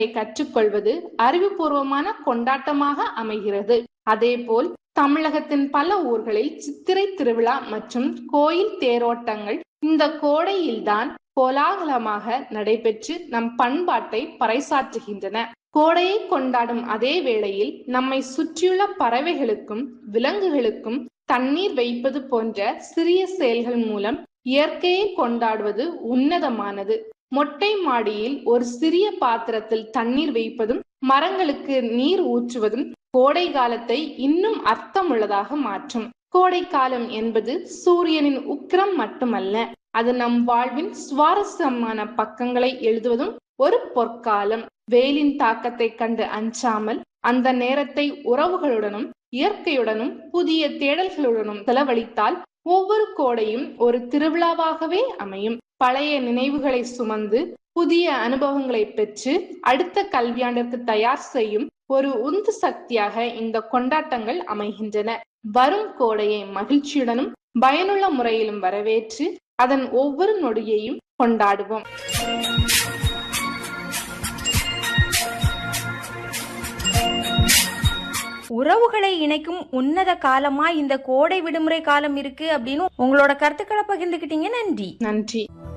கற்றுக்கொள்வது அறிவுபூர்வமான கொண்டாட்டமாக அமைகிறது அதேபோல் தமிழகத்தின் பல ஊர்களில் சித்திரை திருவிழா மற்றும் கோயில் தேரோட்டங்கள் இந்த கோடையில்தான் கோலாகலமாக நடைபெற்று நம் பண்பாட்டை பறைசாற்றுகின்றன கோடையை கொண்டாடும் அதே வேளையில் நம்மை சுற்றியுள்ள பறவைகளுக்கும் விலங்குகளுக்கும் தண்ணீர் வைப்பது போன்ற சிறிய செயல்கள் மூலம் இயற்கையை கொண்டாடுவது உன்னதமானது மொட்டை மாடியில் ஒரு சிறிய பாத்திரத்தில் தண்ணீர் வைப்பதும் மரங்களுக்கு நீர் ஊற்றுவதும் கோடை காலத்தை இன்னும் அர்த்தமுள்ளதாக மாற்றும் கோடை காலம் என்பது சூரியனின் உக்கிரம் மட்டுமல்ல அது நம் வாழ்வின் சுவாரஸ்யமான பக்கங்களை எழுதுவதும் ஒரு பொற்காலம் வெயிலின் தாக்கத்தை கண்டு அஞ்சாமல் அந்த நேரத்தை உறவுகளுடனும் இயற்கையுடனும் புதிய தேடல்களுடனும் செலவழித்தால் ஒவ்வொரு கோடையும் ஒரு திருவிழாவாகவே அமையும் பழைய நினைவுகளை சுமந்து புதிய அனுபவங்களை பெற்று அடுத்த கல்வியாண்டிற்கு தயார் செய்யும் ஒரு உந்து சக்தியாக இந்த கொண்டாட்டங்கள் அமைகின்றன வரும் கோடையை மகிழ்ச்சியுடனும் பயனுள்ள முறையிலும் வரவேற்று அதன் ஒவ்வொரு நொடியையும் கொண்டாடுவோம் உறவுகளை இணைக்கும் உன்னத காலமா இந்த கோடை விடுமுறை காலம் இருக்கு அப்படின்னு உங்களோட கருத்துக்களை பகிர்ந்துக்கிட்டீங்க நன்றி நன்றி